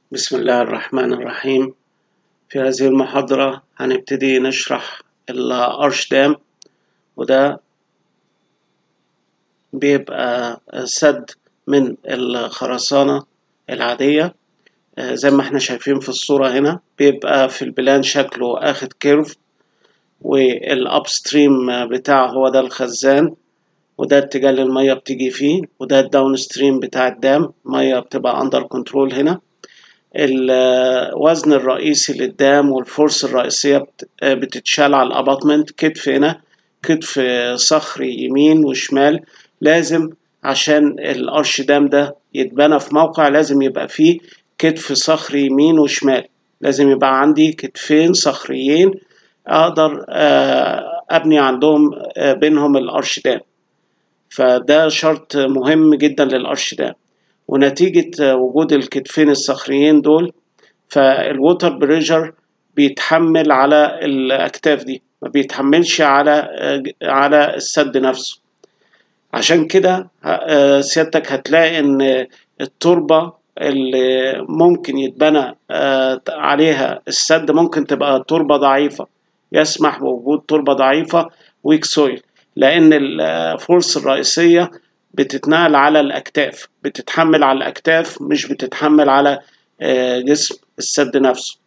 بسم الله الرحمن الرحيم في هذه المحاضرة هنبتدي نشرح الأرش دام وده بيبقى سد من الخرسانة العادية زي ما احنا شايفين في الصورة هنا بيبقى في البلان شكله اخد كيرف والابستريم بتاعه هو ده الخزان وده اتجاه اللي المية بتيجي فيه وده الداون ستريم بتاع الدام مية بتبقى اندر كنترول هنا الوزن الرئيسي للدام والفورس الرئيسية بتتشال على الاباطمنت كتف هنا كتف صخري يمين وشمال لازم عشان الارش دام ده يتبنى في موقع لازم يبقى فيه كتف صخري يمين وشمال لازم يبقى عندي كتفين صخريين اقدر ابني عندهم بينهم الارش دام فده شرط مهم جدا للارش دام ونتيجة وجود الكتفين الصخريين دول فالووتر بريجر بيتحمل على الأكتاف دي ما بيتحملش على على السد نفسه عشان كده سيادتك هتلاقي ان التربة اللي ممكن يتبنى عليها السد ممكن تبقى تربة ضعيفة يسمح بوجود تربة ضعيفة ويك سويل لأن الفورس الرئيسية بتتنقل على الأكتاف بتتحمل على الأكتاف مش بتتحمل على جسم السد نفسه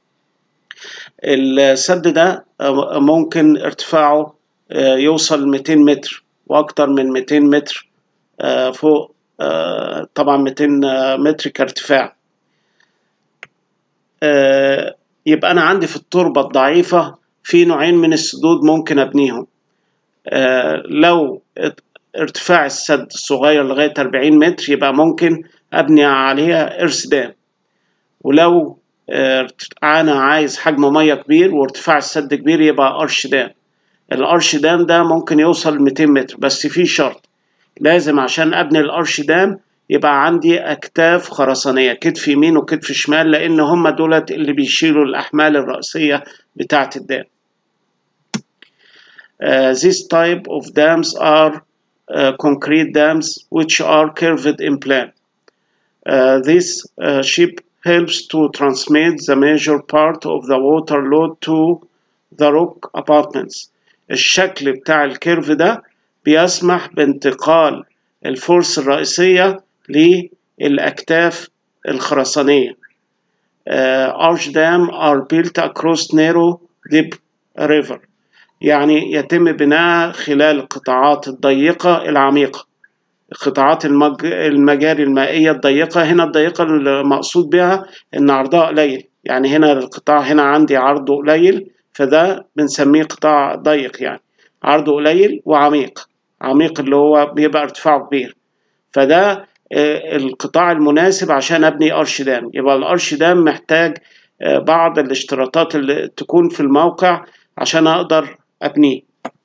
السد ده ممكن ارتفاعه يوصل 200 متر وأكتر من 200 متر فوق طبعا 200 متر كارتفاع يبقى أنا عندي في التربة الضعيفة في نوعين من السدود ممكن أبنيهم لو ارتفاع السد الصغير لغاية 40 متر يبقى ممكن أبني عليها إرس دام ولو أنا عايز حجم مية كبير وارتفاع السد كبير يبقى أرش دام الأرش دام ده ممكن يوصل 200 متر بس في شرط لازم عشان أبني الأرش دام يبقى عندي أكتاف خرسانية كتف يمين وكتف شمال لأن هم دولت اللي بيشيلوا الأحمال الرئيسية بتاعة الدام. Uh, this type of dams are uh, concrete dams which are curved in plan. Uh, this uh, ship helps to transmit the major part of the water load to the rock apartments. الشكل بتاع الكيرف ده بيسمح بانتقال الفورس الرئيسية للأكتاف الخرسانية. Uh, arch dam are built across narrow deep river. يعني يتم بناء خلال القطاعات الضيقة العميقة قطاعات المج... المجاري المائية الضيقة هنا الضيقة المقصود بها إن عرضها قليل يعني هنا القطاع هنا عندي عرضه قليل فده بنسميه قطاع ضيق يعني عرضه قليل وعميق عميق اللي هو بيبقى ارتفاعه كبير فده القطاع المناسب عشان ابني ارش دام يبقى الارش دام محتاج بعض الاشتراطات اللي تكون في الموقع عشان اقدر أبنيه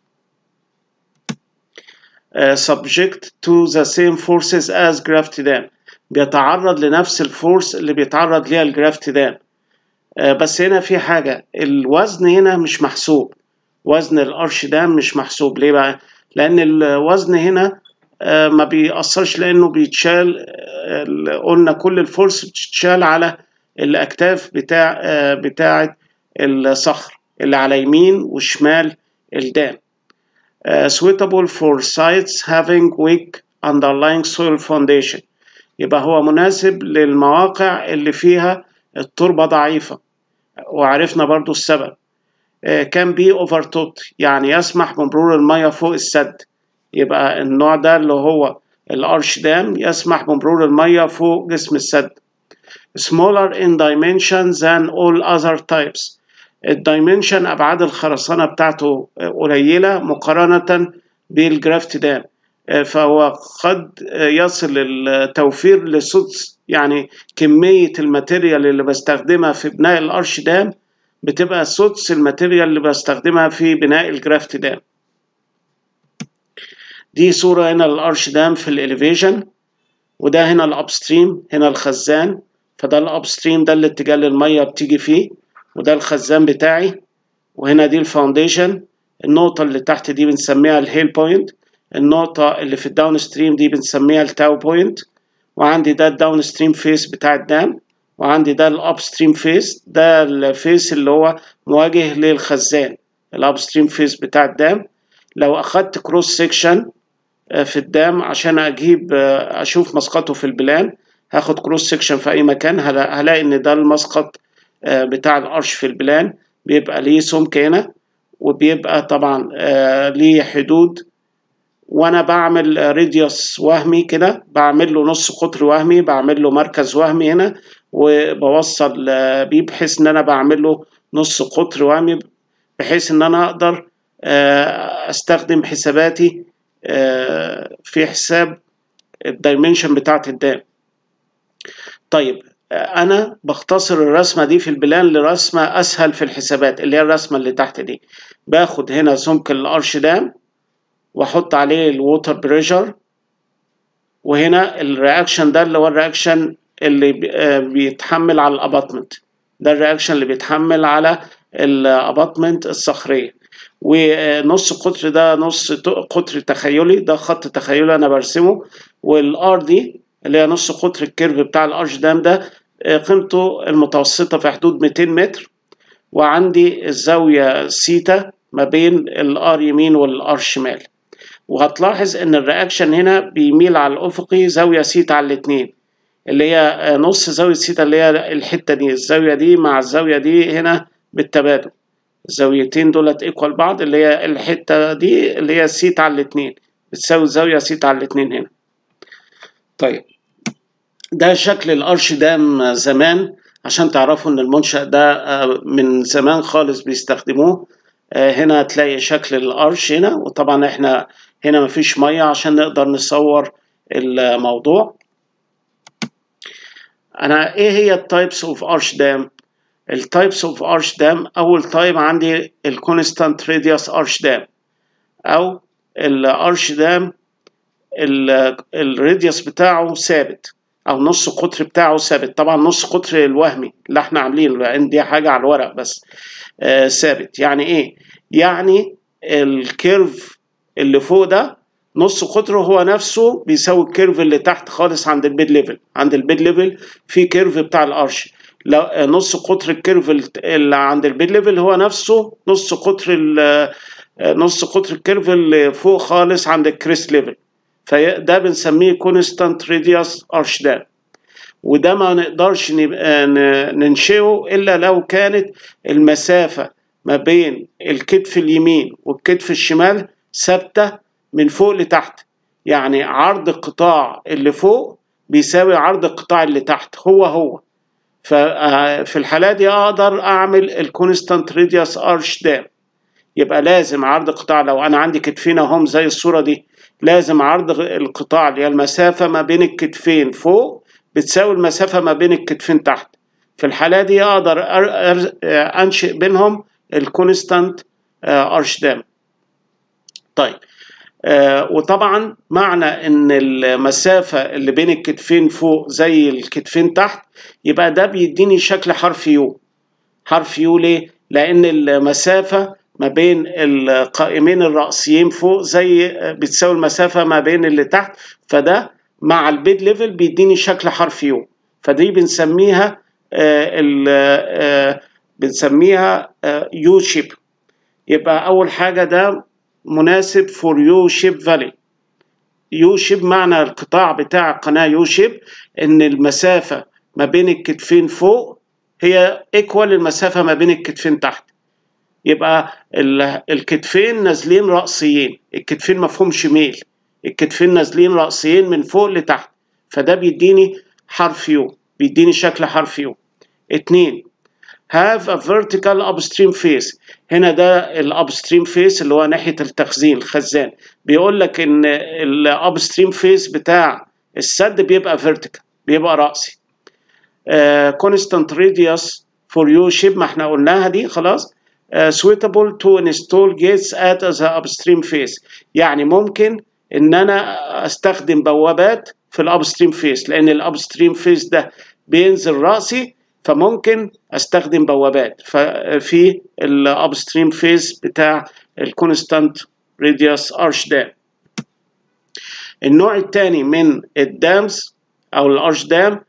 uh, subject to the same forces as gravity dam بيتعرض لنفس الفورس اللي بيتعرض ليها الجرافت دام uh, بس هنا في حاجة الوزن هنا مش محسوب وزن الأرش دام مش محسوب ليه بقى؟ لأن الوزن هنا uh, ما بيأثرش لأنه بيتشال قلنا كل الفورس بتتشال على الأكتاف بتاع بتاعة الصخر اللي على يمين وشمال الدام uh, suitable for sites having weak underlying soil foundation يبقى هو مناسب للمواقع اللي فيها التربة ضعيفة وعرفنا برضو السبب uh, can be overtopped يعني يسمح بمرور المية فوق السد يبقى النوع ده اللي هو الارش دام يسمح بمرور المية فوق جسم السد smaller in dimension than all other types الدايمنشن ابعاد الخرسانه بتاعته قليله مقارنه بالجرافت دام فهو قد يصل التوفير لسدس يعني كميه الماتيريال اللي بستخدمها في بناء الارش دام بتبقى سدس الماتيريال اللي بستخدمها في بناء الجرافت دام دي صورة هنا للأرش دام في الإليفيشن وده هنا الأبستريم هنا الخزان فده الأبستريم ده الاتجاه اللي المية بتيجي فيه وده الخزان بتاعي وهنا دي الفاونديشن النقطة اللي تحت دي بنسميها الهيل بوينت النقطة اللي في الداون ستريم دي بنسميها التاو بوينت وعندي ده الداون ستريم فيس بتاع الدام وعندي ده الاب ستريم فيس ده الفيس اللي هو مواجه للخزان الاب ستريم فيس بتاع الدام لو اخدت كروس سيكشن في الدام عشان اجيب اشوف مسقطه في البلان هاخد كروس سيكشن في اي مكان هلاقي ان ده المسقط بتاع القرش في البلان بيبقى ليه سمك هنا وبيبقى طبعا ليه حدود وانا بعمل راديوس وهمي كده بعمل له نص قطر وهمي بعمل له مركز وهمي هنا وبوصل بيه بحيث ان انا بعمل له نص قطر وهمي بحيث ان انا اقدر استخدم حساباتي في حساب الدايمنشن بتاعت الدام طيب انا بختصر الرسمه دي في البلان لرسمه اسهل في الحسابات اللي هي الرسمه اللي تحت دي باخد هنا سمك الارش دام واحط عليه الووتر بريشر وهنا الرياكشن ده اللي هو الرياكشن اللي بيتحمل على الاباتمنت ده الرياكشن اللي بيتحمل على الاباتمنت الصخريه ونص قطر ده نص قطر تخيلي ده خط تخيلي انا برسمه والار دي اللي هي نص قطر الكيرف بتاع الارش دام ده قيمته المتوسطه في حدود 200 متر وعندي الزاويه سيتا ما بين الار يمين والار شمال وهتلاحظ ان الرياكشن هنا بيميل على الافقي زاويه سيتا على الاثنين اللي هي نص زاويه سيتا اللي هي الحته دي الزاويه دي مع الزاويه دي هنا بالتبادل الزاويتين دولت ايكوال بعض اللي هي الحته دي اللي هي سيتا على الاثنين بتساوي زاويه سيتا على الاثنين هنا طيب ده شكل الارش دام زمان عشان تعرفوا ان المنشأ ده من زمان خالص بيستخدموه هنا هتلاقي شكل الارش هنا وطبعا احنا هنا مفيش ميه عشان نقدر نصور الموضوع انا ايه هي التايبس اوف ارش دام التايبس اوف ارش دام اول تايب عندي الكونستانت راديوس ارش دام او الارش دام الراديوس بتاعه ثابت او نص قطر بتاعه ثابت طبعا نص قطر الوهمي اللي احنا عاملينه لان دي حاجه على الورق بس آه ثابت يعني ايه يعني الكيرف اللي فوق ده نص قطره هو نفسه بيساوي الكيرف اللي تحت خالص عند البيد ليفل عند البيد ليفل في كيرف بتاع الارش لو نص قطر الكيرف اللي عند البيد ليفل هو نفسه نص قطر نص قطر الكيرف اللي فوق خالص عند الكريست ليفل فده بنسميه كونستانت راديوس ارش دام وده ما نقدرش ننشئه الا لو كانت المسافه ما بين الكتف اليمين والكتف الشمال ثابته من فوق لتحت يعني عرض القطاع اللي فوق بيساوي عرض القطاع اللي تحت هو هو ففي الحالة دي أقدر أعمل الكونستانت راديوس أرش دام يبقى لازم عرض القطاع لو أنا عندي كتفين أهم زي الصورة دي لازم عرض القطاع اللي هي المسافة ما بين الكتفين فوق بتساوي المسافة ما بين الكتفين تحت في الحالة دي أقدر أنشئ بينهم الكونستانت أرش دام طيب آه وطبعا معنى ان المسافة اللي بين الكتفين فوق زي الكتفين تحت يبقى ده بيديني شكل حرف يو حرف يو ليه؟ لان المسافة ما بين القائمين الرأسيين فوق زي بتساوي المسافة ما بين اللي تحت فده مع البيد ليفل بيديني شكل حرف يو فدي بنسميها آه آه بنسميها يو شيب يبقى اول حاجة ده مناسب فور يو شيب فالي يو شيب معنى القطاع بتاع القناة يو شيب ان المسافة ما بين الكتفين فوق هي ايكوال المسافة ما بين الكتفين تحت يبقى الكتفين نازلين رأسيين الكتفين مفهومش ميل الكتفين نازلين رأسيين من فوق لتحت فده بيديني حرف يو بيديني شكل حرف يو اتنين have a vertical upstream face هنا ده الابستريم فيس اللي هو ناحيه التخزين الخزان بيقول لك ان الابستريم فيس بتاع السد بيبقى فيرتيكال بيبقى راسي كونستانت راديوس فور يو شيب ما احنا قلناها دي خلاص uh, suitable to install gates at the upstream face يعني ممكن ان انا استخدم بوابات في الابستريم فيس لان الابستريم فيس ده بينزل راسي فممكن استخدم بوابات في الابستريم فيز بتاع الكونستانت راديوس ارش دام النوع الثاني من الدامز او الارش دام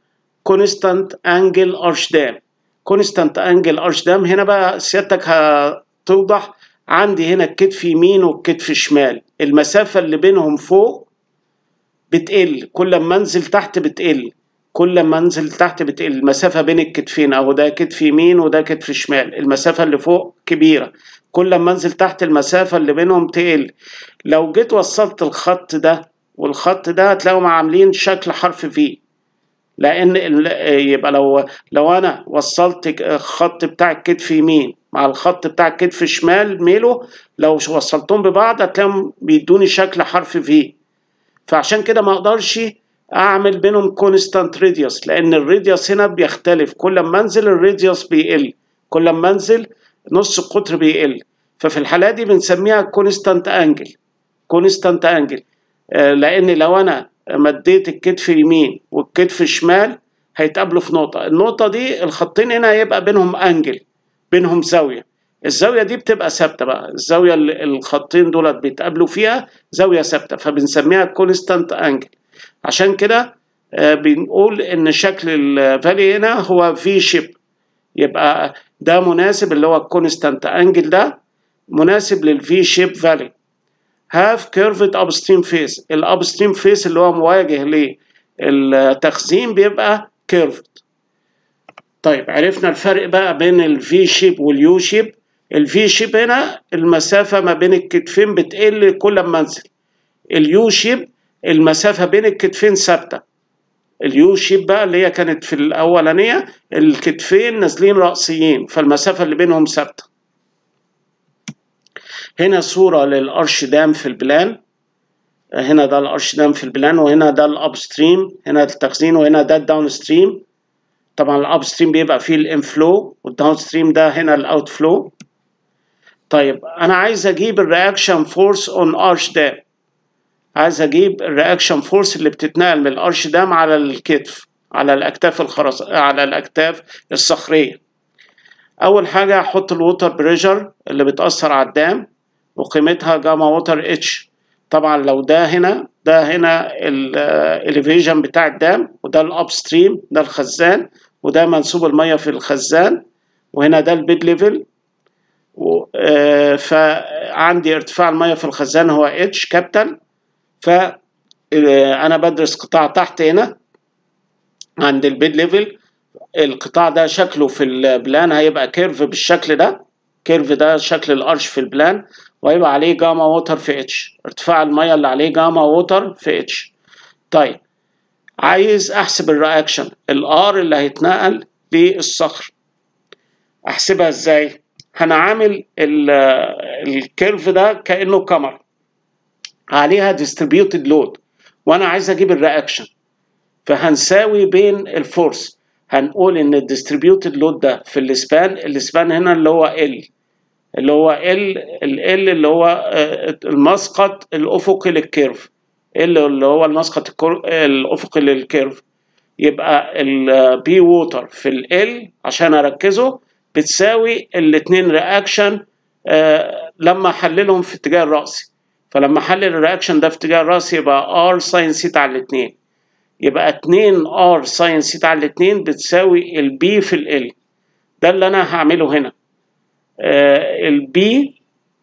كونستانت انجل ارش دام كونستانت انجل ارش دام هنا بقى سيادتك هتوضح عندي هنا الكتف يمين والكتف شمال المسافة اللي بينهم فوق بتقل كل ما انزل تحت بتقل كل ما انزل تحت بتقل المسافة بين الكتفين اهو ده كتف يمين وده كتف شمال المسافة اللي فوق كبيرة كل ما انزل تحت المسافة اللي بينهم تقل لو جيت وصلت الخط ده والخط ده هتلاقيهم عاملين شكل حرف في لان يبقى لو لو انا وصلت الخط بتاع الكتف يمين مع الخط بتاع الكتف شمال ميله لو وصلتهم ببعض هتلاقيهم بيدوني شكل حرف في فعشان كده ما اقدرش اعمل بينهم كونستانت راديوس لان الراديوس هنا بيختلف كل ما انزل الراديوس بيقل كل ما انزل نص القطر بيقل ففي الحالة دي بنسميها كونستانت انجل كونستانت انجل لان لو انا مديت الكتف يمين والكتف شمال هيتقابلوا في نقطة النقطة دي الخطين هنا هيبقى بينهم انجل بينهم زاوية الزاوية دي بتبقى ثابتة بقى الزاوية اللي الخطين دولت بيتقابلوا فيها زاوية ثابتة فبنسميها كونستانت انجل عشان كده بنقول ان شكل الفالي هنا هو في شيب يبقى ده مناسب اللي هو الكونستانت انجل ده مناسب للفي شيب فالي هاف كيرفد ابستريم فيس الابستريم فيس اللي هو مواجه للتخزين بيبقى كيرفد طيب عرفنا الفرق بقى بين الفي شيب واليو شيب الفي شيب هنا المسافة ما بين الكتفين بتقل كل ما انزل اليو شيب المسافة بين الكتفين ثابتة اليو شيب بقى اللي هي كانت في الأولانية الكتفين نازلين رأسيين فالمسافة اللي بينهم ثابتة هنا صورة للأرش دام في البلان هنا ده الأرش دام في البلان وهنا ده الأب ستريم هنا التخزين وهنا ده الداون ستريم طبعا الأب ستريم بيبقى فيه الانفلو والداون ستريم ده هنا الأوت فلو طيب أنا عايز أجيب الرياكشن فورس أون أرش دام عايز اجيب الرياكشن فورس اللي بتتنقل من الارش دام على الكتف على الاكتاف الخرس على الاكتاف الصخريه اول حاجه احط الووتر بريشر اللي بتاثر على الدام وقيمتها جاما ووتر اتش طبعا لو ده هنا ده هنا الاليفيشن بتاع الدام وده الاب ستريم ده الخزان وده منسوب الميه في الخزان وهنا ده البيد ليفل فعندي ارتفاع الميه في الخزان هو اتش كابيتال فأنا بدرس قطاع تحت هنا عند البيد ليفل القطاع ده شكله في البلان هيبقى كيرف بالشكل ده كيرف ده شكل الارش في البلان وهيبقى عليه جاما ووتر في اتش ارتفاع الميه اللي عليه جاما ووتر في اتش طيب عايز احسب الرياكشن الار اللي هيتنقل للصخر احسبها ازاي هنعامل الكيرف ده كانه كاميرا عليها ديستريبيوتد لود وانا عايز اجيب الرياكشن فهنساوي بين الفورس هنقول ان الديستريبيوتد لود ده في الاسبان الاسبان هنا اللي هو ال اللي هو ال ال اللي هو المسقط الافقي للكيرف ال اللي هو المسقط الافقي للكيرف يبقى البي ووتر في ال عشان اركزه بتساوي الاثنين رياكشن لما احللهم في اتجاه الرأسي فلما احلل الرياكشن ده في اتجاه الراس يبقى ار ساين سيتا على الاثنين يبقى 2 ار ساين سيتا على الاثنين بتساوي البي في ال ده اللي انا هعمله هنا آه البي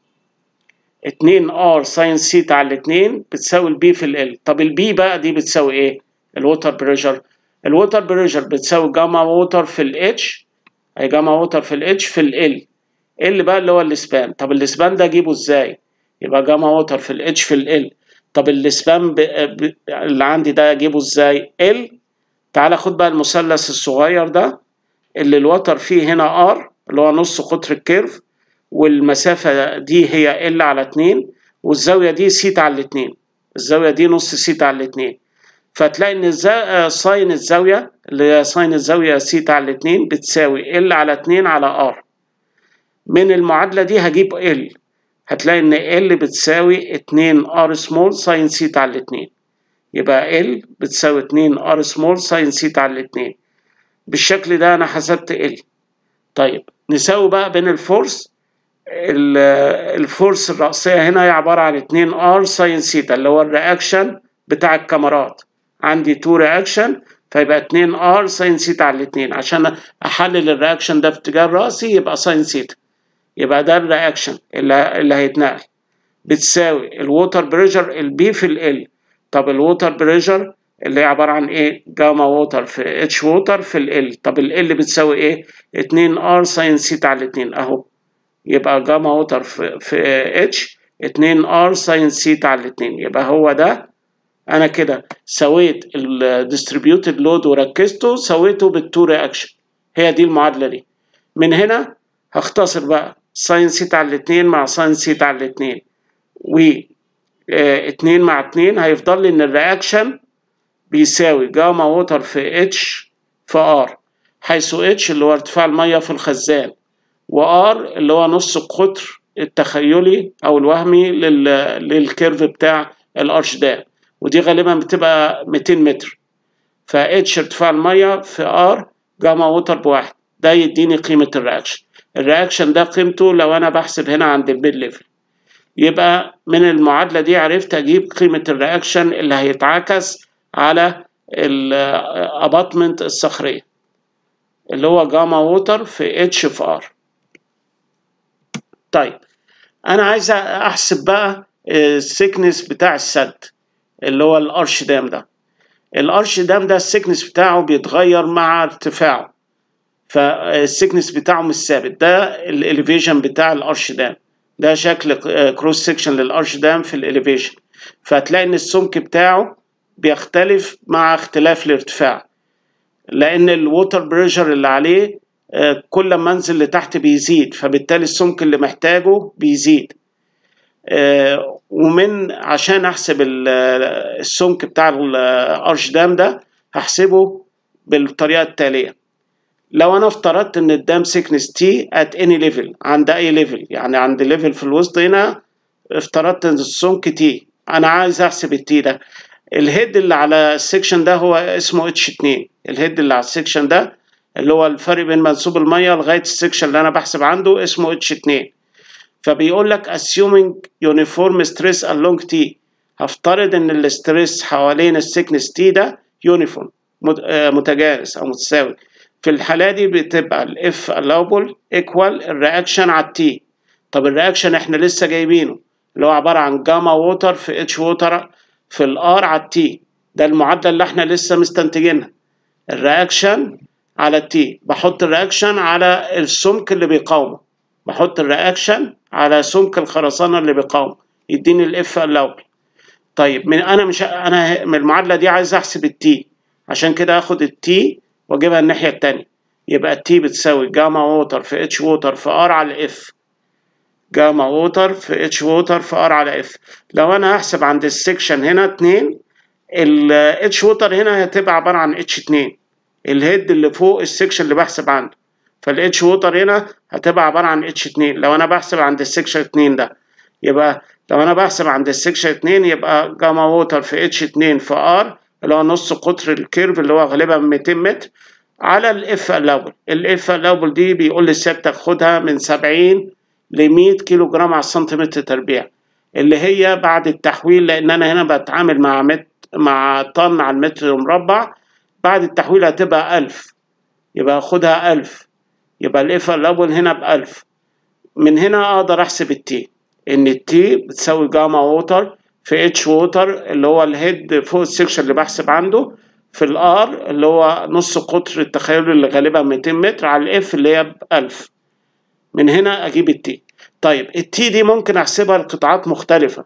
2 ار ساين سيتا على الاثنين بتساوي البي في ال طب البي بقى دي بتساوي ايه الووتر بريشر الووتر بريشر بتساوي جاما ووتر في الاتش اي جاما ووتر في الاتش في ال ال بقى اللي هو الاسبان طب الاسبان ده اجيبه ازاي يبقى جاما ووتر في الاتش في ال طب الاسبان ب... ب... اللي عندي ده اجيبه ازاي ال تعالى خد بقى المثلث الصغير ده اللي الوتر فيه هنا ار اللي هو نص قطر الكيرف والمسافة دي هي ال على اتنين والزاوية دي سيتا على الاتنين الزاوية دي نص سيتا على الاتنين فتلاقي ان الزا... ساين الزاوية اللي هي ساين الزاوية سيتا على الاتنين بتساوي ال على اتنين على ار من المعادلة دي هجيب ال هتلاقي ان ال بتساوي 2 ار سمول ساين سيتا على الاتنين يبقى ال بتساوي 2 ار سمول ساين سيتا على الاتنين بالشكل ده انا حسبت ال طيب نساوي بقى بين الفورس الفورس الرأسية هنا هي عبارة عن 2 ار ساين سيتا اللي هو الرياكشن بتاع الكاميرات عندي تو رياكشن فيبقى 2 ار ساين سيتا على الاثنين عشان احلل الرياكشن ده في اتجاه راسي يبقى ساين سيتا يبقى ده الرياكشن اللي, اللي هيتنقل بتساوي الووتر بريشر البي في ال طب الووتر بريشر اللي هي عبارة عن ايه جاما ووتر في اتش ووتر في ال طب ال بتساوي ايه 2 ار ساين سيتا على الاثنين اهو يبقى جاما ووتر في, في اتش 2 ار ساين سيتا على الاثنين يبقى هو ده انا كده سويت الديستريبيوتد لود وركزته سويته بالتو رياكشن هي دي المعادله دي من هنا هختصر بقى ساين سيتا على الاثنين مع ساين سيتا على الاثنين و اه اتنين مع اتنين هيفضل لي ان الرياكشن بيساوي جاما ووتر في اتش في ار حيث اتش اللي هو ارتفاع الميه في الخزان وار اللي هو نص القطر التخيلي او الوهمي للكيرف بتاع الارش ده ودي غالبا بتبقى 200 متر فاتش ارتفاع الميه في ار جاما ووتر بواحد ده يديني قيمه الرياكشن الرياكشن ده قيمته لو انا بحسب هنا عند الميد ليفل يبقى من المعادله دي عرفت اجيب قيمه الرياكشن اللي هيتعكس على الاباطمنت الصخريه اللي هو جاما ووتر في اتش في ار طيب انا عايز احسب بقى السكنس بتاع السد اللي هو الارش دام ده الارش دام ده السكنس بتاعه بيتغير مع ارتفاعه فالسكنس بتاعه مش ثابت ده الاليفيشن بتاع الارش دام ده شكل كروس سكشن للارش دام في الاليفيشن فهتلاقي ان السمك بتاعه بيختلف مع اختلاف الارتفاع لان الووتر بريشر اللي عليه كل ما انزل لتحت بيزيد فبالتالي السمك اللي محتاجه بيزيد ومن عشان احسب السمك بتاع الارش دام ده هحسبه بالطريقه التاليه لو انا افترضت ان الدام سيكنس تي ات اني ليفل عند اي ليفل يعني عند ليفل في الوسط هنا افترضت ان السمك تي انا عايز احسب التي ده الهيد اللي على السكشن ده هو اسمه اتش 2 الهيد اللي على السكشن ده اللي هو الفرق بين منسوب الميه لغايه السكشن اللي انا بحسب عنده اسمه اتش 2 فبيقول لك assuming uniform stress along T هفترض ان الاستريس حوالين السكنس T ده يونيفورم متجانس او متساوي في الحالة دي بتبقى ال F allowable equal الرياكشن على التي طب الرياكشن احنا لسه جايبينه اللي هو عبارة عن جاما ووتر في اتش ووتر في الار على التي ده المعادلة اللي احنا لسه مستنتجينها الرياكشن على التي بحط الرياكشن على السمك اللي بيقاومه بحط الرياكشن على سمك الخرسانة اللي بيقاومه يديني الاف allowable طيب من انا مش انا من المعادلة دي عايز احسب التي عشان كده هاخد التي واجيبها الناحية التانية يبقى التي بتساوي جاما ووتر في اتش ووتر في ار على اف جاما ووتر في اتش ووتر في ار على اف لو انا هحسب عند السكشن هنا اتنين الاتش ووتر هنا هتبقى عبارة عن اتش اتنين الهيد اللي فوق السكشن اللي بحسب عنده فالاتش ووتر هنا هتبقى عبارة عن اتش اتنين لو انا بحسب عند السكشن اتنين ده يبقى لو انا بحسب عند السكشن اتنين يبقى جاما ووتر في اتش اتنين في ار اللي هو نص قطر الكيرف اللي هو غالبا 200 متر على الاف الاول الاف الاول دي بيقول لي سيادتك خدها من 70 ل 100 كيلو جرام على السنتيمتر تربيع اللي هي بعد التحويل لان انا هنا بتعامل مع مت مع طن على المتر مربع بعد التحويل هتبقى 1000 يبقى خدها 1000 يبقى الاف الاول هنا ب 1000 من هنا اقدر احسب التي ان التي بتساوي جاما ووتر في اتش ووتر اللي هو الهيد فوق السكشن اللي بحسب عنده في الار اللي هو نص قطر التخيل اللي غالبا 200 متر على الاف اللي هي ب 1000 من هنا اجيب التي طيب التي دي ممكن احسبها لقطاعات مختلفة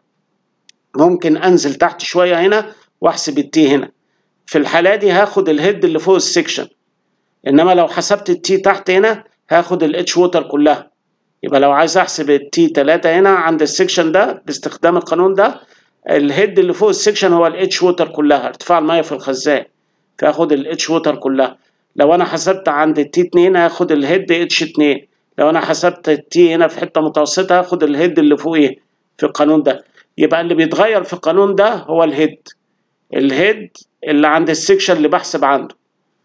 ممكن انزل تحت شوية هنا واحسب التي هنا في الحالة دي هاخد الهيد اللي فوق السكشن انما لو حسبت التي تحت هنا هاخد الاتش ووتر كلها يبقى لو عايز احسب التي 3 هنا عند السكشن ده باستخدام القانون ده الهيد اللي فوق السكشن هو الاتش ووتر كلها ارتفاع الميه في الخزان فاخد الاتش ووتر كلها لو انا حسبت عند التي 2 هاخد الهيد اتش 2 لو انا حسبت التي هنا في حته متوسطه هاخد الهيد اللي فوق ايه في القانون ده يبقى اللي بيتغير في القانون ده هو الهيد الهيد اللي عند السكشن اللي بحسب عنده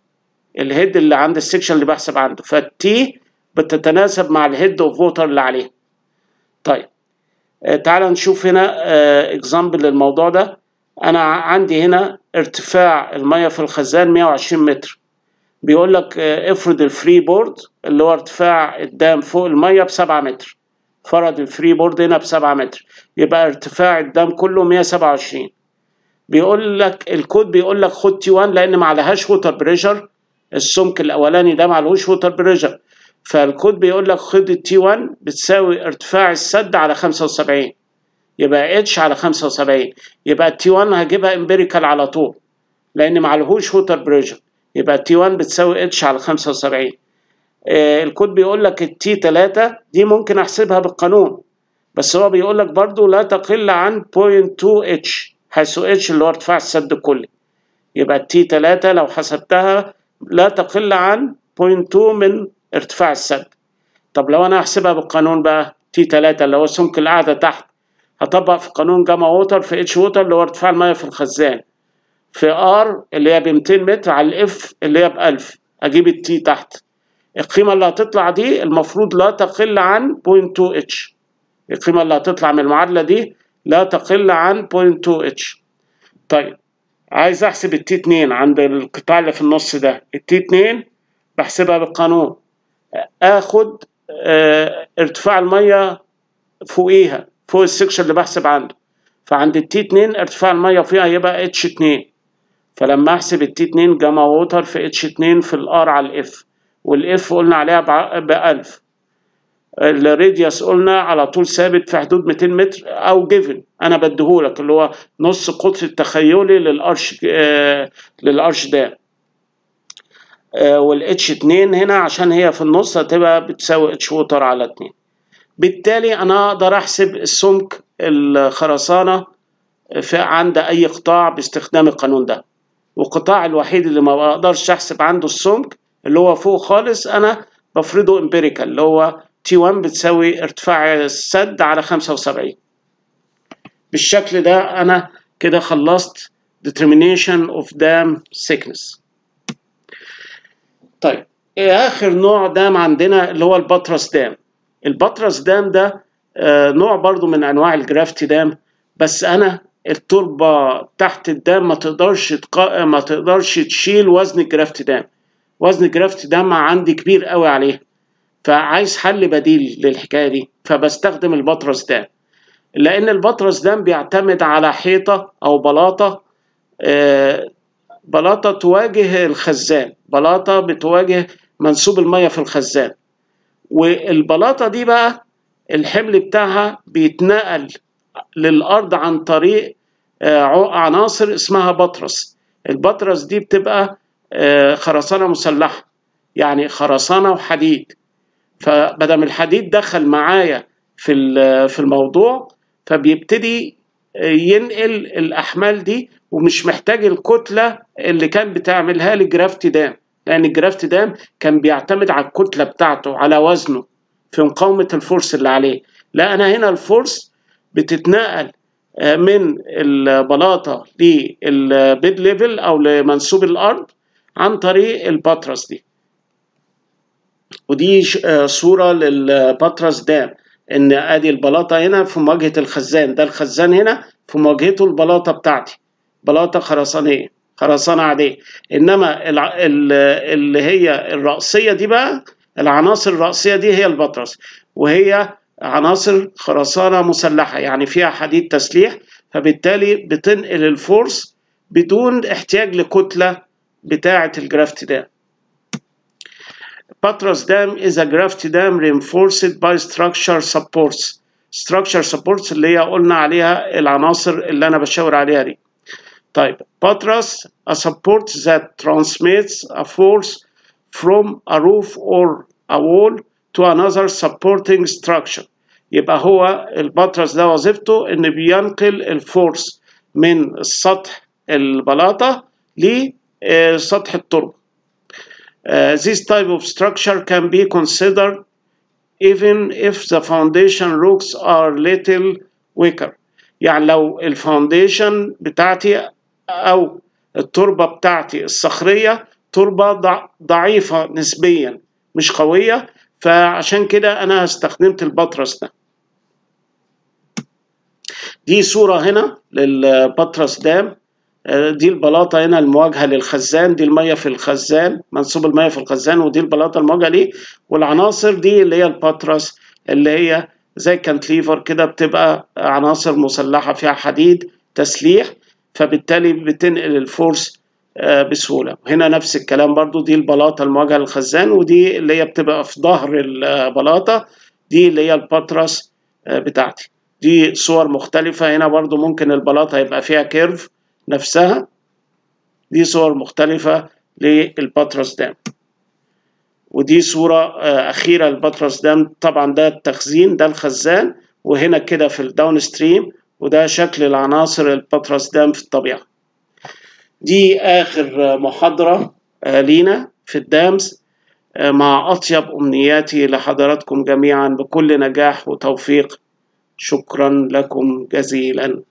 الهيد اللي عند السكشن اللي بحسب عنده فالتي بتتناسب مع الهيد اوف ووتر اللي عليه طيب تعال نشوف هنا اكزامبل للموضوع ده انا عندي هنا ارتفاع الميه في الخزان 120 متر بيقول لك آه، افرض الفري بورد اللي هو ارتفاع الدام فوق الميه بسبعة متر فرض الفري بورد هنا بسبعة متر يبقى ارتفاع الدام كله 127 بيقول لك الكود بيقول لك خد تي 1 لان ما عليهاش ووتر بريشر السمك الاولاني ده ما عليهوش ووتر بريشر فالكود بيقول لك خد التي 1 بتساوي ارتفاع السد على 75 يبقى اتش على 75 يبقى التي 1 هجيبها امبيريكال على طول لان ما عليهوش ووتر بريشر يبقى التي 1 بتساوي اتش على 75 آه الكود بيقول لك التي 3 دي ممكن احسبها بالقانون بس هو بيقول لك برضو لا تقل عن 0.2 اتش حيث اتش اللي هو ارتفاع السد الكلي يبقى التي 3 لو حسبتها لا تقل عن 0.2 من ارتفاع السد طب لو انا هحسبها بالقانون بقى تي 3 اللي هو سمك القاعده تحت هطبق في قانون جاما ووتر في اتش ووتر اللي هو ارتفاع الميه في الخزان في ار اللي هي ب 200 متر على الاف اللي هي ب 1000 اجيب التي تحت القيمه اللي هتطلع دي المفروض لا تقل عن 0.2 اتش القيمه اللي هتطلع من المعادله دي لا تقل عن 0.2 اتش طيب عايز احسب التي 2 عند القطاع اللي في النص ده التي 2 بحسبها بالقانون اخد اه ارتفاع الميه فوقيها فوق السكشن اللي بحسب عنده فعند التي 2 ارتفاع الميه فيها هيبقى اتش 2 فلما احسب التي 2 جاما ووتر في اتش 2 في الار على الاف والاف قلنا عليها ب 1000 الراديوس قلنا على طول ثابت في حدود 200 متر او جيفن انا بديهولك اللي هو نص قطر التخيلي للارش آه للارش ده آه والاتش 2 هنا عشان هي في النص هتبقى بتساوي اتش ووتر على 2 بالتالي انا اقدر احسب السمك الخرسانه في عند اي قطاع باستخدام القانون ده والقطاع الوحيد اللي ما بقدرش احسب عنده السمك اللي هو فوق خالص انا بفرضه امبيريكال اللي هو تي 1 بتساوي ارتفاع السد على 75 بالشكل ده انا كده خلصت determination of dam thickness طيب اخر نوع دام عندنا اللي هو البطرس دام البطرس دام ده آه نوع برضو من انواع الجرافتي دام بس انا التربه تحت الدام ما تقدرش تق... ما تقدرش تشيل وزن الجرافتي دام وزن الجرافتي دام عندي كبير قوي عليه فعايز حل بديل للحكايه دي فبستخدم البطرس دام لان البطرس دام بيعتمد على حيطه او بلاطه آه بلاطه تواجه الخزان بلاطه بتواجه منسوب الميه في الخزان والبلاطه دي بقى الحمل بتاعها بيتنقل للارض عن طريق آه عناصر اسمها بطرس البطرس دي بتبقى آه خرسانه مسلحه يعني خرسانه وحديد فبدل الحديد دخل معايا في في الموضوع فبيبتدي ينقل الاحمال دي ومش محتاج الكتله اللي كان بتعملها لي جرافت دام لان الجرافت دام كان بيعتمد على الكتله بتاعته على وزنه في مقاومه الفورس اللي عليه لا انا هنا الفورس بتتنقل من البلاطه للبيد ليفل او لمنسوب الارض عن طريق الباترس دي ودي صوره للباترس دام ان ادي البلاطه هنا في مواجهه الخزان ده الخزان هنا في مواجهته البلاطه بتاعتي بلاطه خرسانيه خرسانه عاديه انما اللي هي الرأسيه دي بقى العناصر الرأسيه دي هي البطرس وهي عناصر خرسانه مسلحه يعني فيها حديد تسليح فبالتالي بتنقل الفورس بدون احتياج لكتله بتاعه الجرافت دام Patras Dam is a gravity dam reinforced by structure supports. Structure supports اللي هي قلنا عليها العناصر اللي أنا بشاور عليها دي. طيب Patras a support that transmits a force from a roof or a wall to another supporting structure. يبقى هو الباترس ده وظيفته إن بينقل الفورس من السطح البلاطة لسطح التربة. Uh, this type of structure can be considered even if the foundation rocks are little weaker يعني لو الفاونديشن بتاعتي او التربه بتاعتي الصخريه تربه ضعيفه نسبيا مش قويه فعشان كده انا استخدمت البطرس ده دي صورة هنا للبطرس دام دي البلاطة هنا المواجهة للخزان دي المية في الخزان منسوب المية في الخزان ودي البلاطة المواجهة ليه والعناصر دي اللي هي البطرس اللي هي زي كانتليفر كده بتبقى عناصر مسلحة فيها حديد تسليح فبالتالي بتنقل الفورس بسهولة هنا نفس الكلام برضو دي البلاطة المواجهة للخزان ودي اللي هي بتبقى في ظهر البلاطة دي اللي هي البطرس بتاعتي دي صور مختلفة هنا برضو ممكن البلاطة يبقى فيها كيرف نفسها دي صور مختلفة للبطرس دام ودي صورة أخيرة للبطرس دام طبعا ده التخزين ده الخزان وهنا كده في الداون ستريم وده شكل العناصر البطرس دام في الطبيعة دي آخر محاضرة لينا في الدامز مع أطيب أمنياتي لحضراتكم جميعا بكل نجاح وتوفيق شكرا لكم جزيلا